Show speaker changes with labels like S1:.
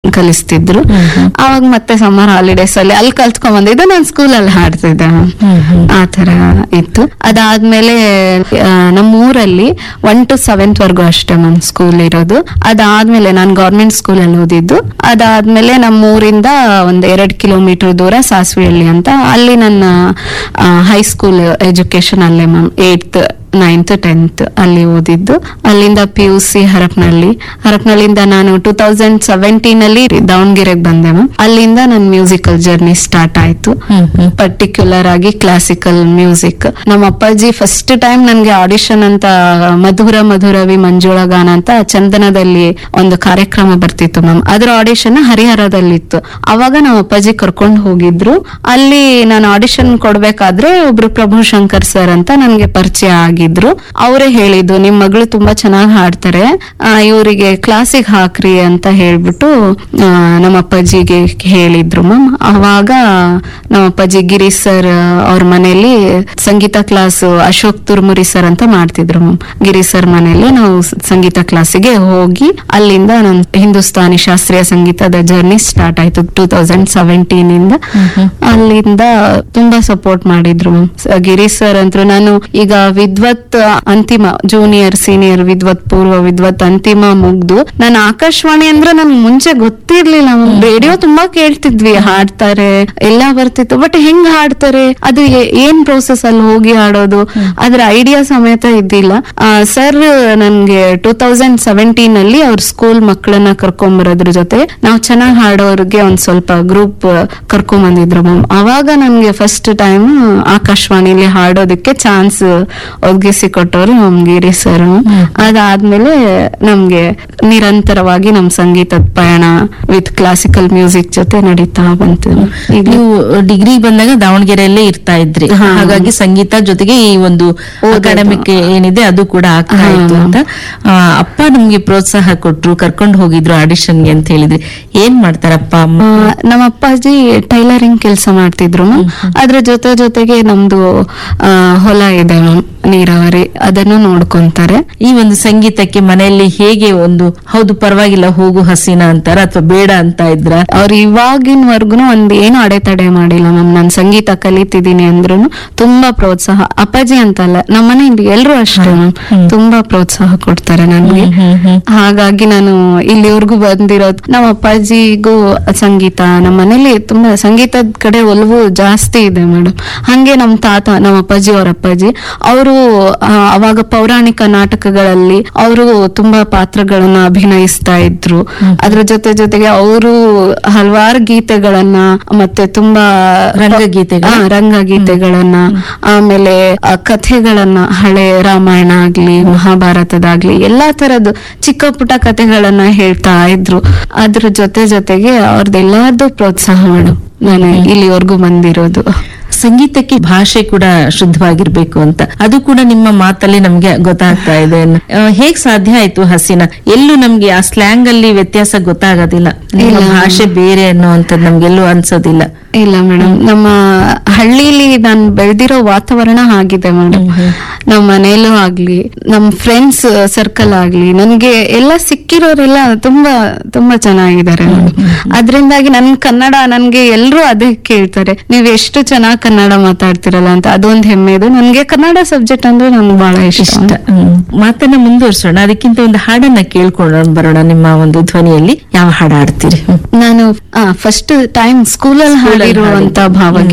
S1: ಕಲಿಸ್ತಿದ್ರು ಅವಾಗ ಮತ್ತೆ summer holidays ಅಲ್ಲಿ ಅಲ್ಲಿ ಕಲ್ತ್ಕೊಂಡ್ ಬಂದಿದ್ದು ನಾನು ಸ್ಕೂಲಲ್ಲಿ ಹಾಡ್ತಿದ್ದೆ ಆ ತರ ಇತ್ತು ಅದಾದ್ಮೇಲೆ ಆ, ನಮ್ಮ ಊರಲ್ಲಿ ಒನ್ ಟು ಸೆವೆಂತ್ ವರ್ಗು ಅಷ್ಟೇ ನನ್ ಸ್ಕೂಲ್ ಇರೋದು ಅದಾದ್ಮೇಲೆ ನಾನು ಗೌರ್ಮೆಂಟ್ ಸ್ಕೂಲ್ ಅಲ್ಲಿ ಓದಿದ್ದು ಅದಾದ್ಮೇಲೆ ನಮ್ಮ ಊರಿಂದ ಒಂದ್ ಎರಡ್ ಕಿಲೋಮೀಟರ್ ದೂರ ಸಾಸ್ವಿಹಳ್ಳಿ ಅಂತ ಅಲ್ಲಿ ನನ್ನ ಹೈಸ್ಕೂಲ್ ಎಜುಕೇಶನ್ ಅಲ್ಲೇ ಮ್ಯಾಮ್ ಏಯ್ತ್ ನೈನ್ತ್ ಟೆಂತ್ ಅಲ್ಲಿ ಓದಿದ್ದು ಅಲ್ಲಿಂದ ಪಿ ಯು ಸಿ ಹರಪನಹಳ್ಳಿ ಹರಪನಹಳ್ಳಿಯಿಂದ ನಾನು ಟೂ ತೌಸಂಡ್ ಸೆವೆಂಟೀನ್ ಅಲ್ಲಿ ದಾವಣಗೆರೆಗೆ ಬಂದೆ ಮ್ಯಾಮ್ ಅಲ್ಲಿಂದ ನನ್ನ ಮ್ಯೂಸಿಕಲ್ ಜರ್ನಿ ಸ್ಟಾರ್ಟ್ ಆಯ್ತು ಪರ್ಟಿಕ್ಯುಲರ್ ಆಗಿ ಕ್ಲಾಸಿಕಲ್ ಮ್ಯೂಸಿಕ್ ನಮ್ಮ ಅಪ್ಪಾಜಿ ಫಸ್ಟ್ ಟೈಮ್ ನನ್ಗೆ ಆಡಿಷನ್ ಅಂತ ಮಧುರ ಮಧುರವಿ ಮಂಜುಳ ಗಾನ ಅಂತ ಚಂದನದಲ್ಲಿ ಒಂದು ಕಾರ್ಯಕ್ರಮ ಬರ್ತಿತ್ತು ಮ್ಯಾಮ್ ಅದ್ರ ಆಡಿಷನ್ ಹರಿಹರದಲ್ಲಿತ್ತು ಅವಾಗ ನಮ್ಮ ಅಪ್ಪಾಜಿ ಕರ್ಕೊಂಡು ಹೋಗಿದ್ರು ಅಲ್ಲಿ ನಾನು ಆಡಿಷನ್ ಕೊಡ್ಬೇಕಾದ್ರೆ ಒಬ್ರು ಪ್ರಭು ಶಂಕರ್ ಸರ್ ಅಂತ ನನ್ಗೆ ಪರಿಚಯ ಆಗಿದ್ರು ಅವರೇ ಹೇಳಿದ್ದು ನಿಮ್ ಮಗಳು ತುಂಬಾ ಚೆನ್ನಾಗಿ ಹಾಡ್ತಾರೆ ಇವರಿಗೆ ಕ್ಲಾಸಿಗೆ ಹಾಕ್ರಿ ಅಂತ ಹೇಳ್ಬಿಟ್ಟು ಆ, ನಮ್ಮ ಅಪ್ಪಾಜಿಗೆ ಹೇಳಿದ್ರು ಮ್ಯಾಮ್ ಅವಾಗ ನಮ್ಮ ಅಪ್ಪಾಜಿ ಗಿರೀಶ್ ಸರ್ ಅವ್ರ ಮನೆಯಲ್ಲಿ ಸಂಗೀತ ಕ್ಲಾಸ್ ಅಶೋಕ್ ತುರ್ಮುರಿ ಸರ್ ಅಂತ ಮಾಡ್ತಿದ್ರು ಮ್ಯಾಮ್ ಗಿರೀಶ್ ಸರ್ ಮನೆಯಲ್ಲಿ ನಾವು ಸ- ಸಂಗೀತ ಕ್ಲಾಸಿಗೆ ಹೋಗಿ ಅಲ್ಲಿಂದ ನನ್ ಹಿಂದೂಸ್ತಾನಿ ಶಾಸ್ತ್ರೀಯ ಸಂಗೀತದ ಜರ್ನಿ ಸ್ಟಾರ್ಟ್ ಆಯ್ತು ಟೂ ತೌಸಂಡ್ ಸೆವೆಂಟೀನ್ ಇಂದ ಅಲ್ಲಿಂದ ತುಂಬಾ ಸಪೋರ್ಟ್ ಮಾಡಿದ್ರು ಮ್ಯಾಮ್ ಗಿರೀಶ್ ಸರ್ ಅಂತೂ ನಾನು ಈಗ ವಿದ್ವತ್ ಅಂತಿಮ ಜೂನಿಯರ್ ಸೀನಿಯರ್ ವಿದ್ವತ್ ಪೂರ್ವ ವಿದ್ವತ್ ಅಂತಿಮ ಮುಗ್ದು ನಾನು ಆಕಾಶವಾಣಿ ಅಂದ್ರೆ ನನ್ಗೆ ಮುಂಚೆ ಗೊತ್ತಿರ್ಲಿಲ್ಲ ರೇಡಿಯೋ ತುಂಬಾ ಕೇಳ್ತಿದ್ವಿ ಹಾಡ್ತಾರೆ ಎಲ್ಲ ಬರ್ತಿತ್ತು ಬಟ್ ಹೆಂಗ್ ಹಾಡ್ತಾರೆ ಅದು ಏ- ಏನ್ ಪ್ರೋಸೆಸ್ ಅಲ್ಲಿ ಹೋಗಿ ಹಾಡೋದು ಅದ್ರ ಐಡಿಯಾ ಸಮೇತ ಇದ್ದಿಲ್ಲ ಸರ್ ನನ್ಗೆ ಟೂ ತೌಸಂಡ್ ಸೆವೆಂಟೀನ್ ಅಲ್ಲಿ ಅವ್ರ ಸ್ಕೂಲ್ ಮಕ್ಕಳನ್ನ ಕರ್ಕೊಂಬರೋದ್ರ ಜೊತೆ ನಾವು ಚೆನ್ನಾಗಿ ಹಾಡೋರ್ಗೆ ಒಂದ್ ಸ್ವಲ್ಪ ಗ್ರೂಪ್ ಕರ್ಕೊಂಡ್ ಬಂದಿದ್ರು ಮ್ಯಾಮ್ ಅವಾಗ ನನ್ಗೆ ಫಸ್ಟ್ ಟೈಮ್ ಆಕಾಶವಾಣಿಲಿ ಹಾಡೋದಕ್ಕೆ ಚಾನ್ಸ್ ಒದಗಿಸಿ ಕೊಟ್ಟವರು ನಮ್ ಗಿರಿ ಸರ್ ಅದಾದ್ಮೇಲೆ ನಮ್ಗೆ ನಿರಂತರವಾಗಿ ನಮ್ ಸಂಗೀತದ ಪಯಣ ವಿತ್ ಕ್ಲಾಸಿಕಲ್ ಮ್ಯೂಸಿಕ್ ಜೊತೆ ನಡೀತಾ ಬಂತು ಈಗ
S2: ನೀವು ಡಿಗ್ರಿ ಬಂದಾಗ ದಾವಣಗೆರೆಯಲ್ಲೇ ಇರ್ತಾ ಇದ್ರಿ
S1: ಹಾ.
S2: ಹಾಗಾಗಿ ಸಂಗೀತ ಜೊತೆಗೆ ಈ ಒಂದು ಅಕಾಡೆಮಿಕ್ ಏನಿದೆ ಅದು ಕೂಡ ಆಗ್ತಾ
S1: ಹಾ,
S2: ಇತ್ತು ಅಂತ ಆ, ಅಪ್ಪ ನಮ್ಗೆ ಪ್ರೋತ್ಸಾಹ ಕೊಟ್ರು ಕರ್ಕೊಂಡು ಹೋಗಿದ್ರು ಆಡಿಷನ್ಗೆ ಅಂತ ಹೇಳಿದ್ರಿ ಏನ್ ಮಾಡ್ತಾರ ಅಪ್ಪ ಅಮ್ಮ
S1: ಆ, ನಮ್ಮ ಅಪ್ಪಾಜಿ ಟೈಲರಿಂಗ್ ಕೆಲಸ ಮಾಡ್ತಿದ್ರು ಮ್ಯಾಮ್ ಅದ್ರ ಜೊತೆ ಜೊತೆಗೆ ನಮ್ದು ಆ, ಹೊಲ ಇದೆ ಮ್ಯಾಮ್ ನೀರಾವರಿ ಅದನ್ನು ನೋಡ್ಕೊಂತಾರೆ
S2: ಈ ಒಂದು ಸಂಗೀತಕ್ಕೆ ಮನೆಯಲ್ಲಿ ಹೇಗೆ ಒಂದು ಹೌದು ಪರವಾಗಿಲ್ಲ ಹೋಗು ಹಸೀನಾ ಅಂತಾರ ಅಥವಾ ಬೇಡ ಅಂತ ಇದ್ರ
S1: ಅವ್ರು ಇವಾಗಿನವರ್ಗು ಒಂದ್ ಏನು ಅಡೆತಡೆ ಮಾಡಿಲ್ಲ ಮ್ಯಾಮ್ ನಾನು ಸಂಗೀತ ಕಲಿತಿದ್ದೀನಿ ಅಂದ್ರೂ ತುಂಬಾ ಪ್ರೋತ್ಸಾಹ ಅಪ್ಪಾಜಿ ಅಂತಲ್ಲ ನಮ್ಮ ಮನೆಯಲ್ಲಿ ಎಲ್ರು ಅಷ್ಟೇ ಮ್ಯಾಮ್ ತುಂಬಾ ಪ್ರೋತ್ಸಾಹ ಕೊಡ್ತಾರೆ ನನ್ಗೆ ಹಾಗಾಗಿ ನಾನು ಇಲ್ಲಿವರೆಗೂ ಬಂದಿರೋದು ನಮ್ಮ ಅಪ್ಪಾಜಿಗೂ ಸಂಗೀತ ನಮ್ಮ ಮನೇಲಿ ತುಂಬಾ ಸಂಗೀತದ ಕಡೆ ಒಲವು ಜಾಸ್ತಿ ಇದೆ ಮೇಡಮ್ ಹಂಗೆ ನಮ್ಮ ತಾತ ನಮ್ಮ ಅಪ್ಪಾಜಿ ಅವ್ರ ಅಪ್ಪಾಜಿ ಅವರು ಅವಾಗ ಪೌರಾಣಿಕ ನಾಟಕಗಳಲ್ಲಿ ಅವರು ತುಂಬಾ ಪಾತ್ರಗಳನ್ನ ಅಭಿನಯಿಸ್ತಾ ಇದ್ರು ಅದ್ರ ಜೊತೆ ಜೊತೆಗೆ ಅವರು ಹಲವಾರು ಗೀತೆಗಳನ್ನ ಮತ್ತೆ ತುಂಬಾ
S2: ರಂಗಗೀತೆಗಳು?
S1: ಆ, ರಂಗಗೀತೆಗಳನ್ನ ಆಮೇಲೆ ಆ, ಕಥೆಗಳನ್ನ ಹಳೆ ರಾಮಾಯಣ ಆಗ್ಲಿ ಮಹಾಭಾರತದಾಗ್ಲಿ ಎಲ್ಲಾ ತರದ್ದು ಚಿಕ್ಕ ಪುಟ್ಟ ಕಥೆಗಳನ್ನ ಹೇಳ್ತಾ ಇದ್ರು ಅದ್ರ ಜೊತೆ ಜೊತೆಗೆ ಅವ್ರದ್ದೆಲ್ಲಾರ್ದು ಪ್ರೋತ್ಸಾಹ ಮೇಡಮ್ ನಾನು ಇಲ್ಲಿವರೆಗೂ ಬಂದಿರೋದು
S2: ಸಂಗೀತಕ್ಕೆ ಭಾಷೆ ಕೂಡ ಶುದ್ಧವಾಗಿರ್ಬೇಕು ಅಂತ ಅದು ಕೂಡ ನಿಮ್ಮ ಮಾತಲ್ಲಿ ನಮ್ಗೆ ಗೊತ್ತಾಗ್ತಾ ಇದೆ ಆ, ಹೇಗ್ ಸಾಧ್ಯ ಆಯ್ತು ಹಸೀನಾ ಎಲ್ಲೂ ನಮ್ಗೆ ಆ ಸ್ಲ್ಯಾಂಗ್ ಅಲ್ಲಿ ವ್ಯತ್ಯಾಸ ಗೊತ್ತಾಗೋದಿಲ್ಲ ನಿಮ್ಮ
S1: ಇಲ್ಲ.
S2: ಭಾಷೆ ಬೇರೆ ಅನ್ನೋಂಥದ್ದು ನಮ್ಗೆಲ್ಲೂ ಅನ್ಸೋದಿಲ್ಲ
S1: ಇಲ್ಲ ಮೇಡಮ್ ನಮ್ಮ ಹಳ್ಳಿಲಿ ನಾನು ಬೆಳೆದಿರೋ ವಾತಾವರಣ ಆಗಿದೆ ಮೇಡಮ್ ನಮ್ಮ ಮನೆಯಲ್ಲೂ ಆಗ್ಲಿ ನಮ್ಮ ಫ್ರೆಂಡ್ಸ್ ಸರ್ಕಲ್ ಆಗ್ಲಿ ನನ್ಗೆ ಎಲ್ಲ ಸಿಕ್ಕಿರೋರೆಲ್ಲ ತುಂಬಾ ತುಂಬಾ ಚೆನ್ನಾಗಿದ್ದಾರೆ ಅದರಿಂದಾಗಿ ನನ್ ಕನ್ನಡ ನನ್ಗೆ ಎಲ್ರು ಅದೇ ಕೇಳ್ತಾರೆ ನೀವ್ ಎಷ್ಟು ಚೆನ್ನಾಗಿ ಕನ್ನಡ ಮಾತಾಡ್ತಿರಲ್ಲ ಅಂತ ಅದೊಂದ್ ಹೆಮ್ಮೆ ಇದೆ ನನ್ಗೆ ಕನ್ನಡ ಸಬ್ಜೆಕ್ಟ್ ಅಂದ್ರೆ ನನ್ಗೆ ಬಹಳ ಇಷ್ಟ
S2: ಇಷ್ಟ ಹ್ಮ್. ಮಾತನ್ನ ಮುಂದುವರ್ಸೋಣ ಅದಕ್ಕಿಂತ ಒಂದು ಹಾಡನ್ನ ಕೇಳ್ಕೊಂಡು ಬರೋಣ ನಿಮ್ಮ ಒಂದು ಧ್ವನಿಯಲ್ಲಿ ಯಾವ ಹಾಡು ಹಾಡ್ತೀರಿ ಹ್ಮ್.
S1: ನಾನು ಫಸ್ಟ್ ಟೈಮ್ ಸ್ಕೂಲಲ್ಲಿ
S2: ಸ್ಕೂಲಲ್ಲಿ
S1: ಹಾಡಿರುವಂತ
S2: ಹಾಡಿದ್ದು.
S1: ಭಾವಗೀತೆ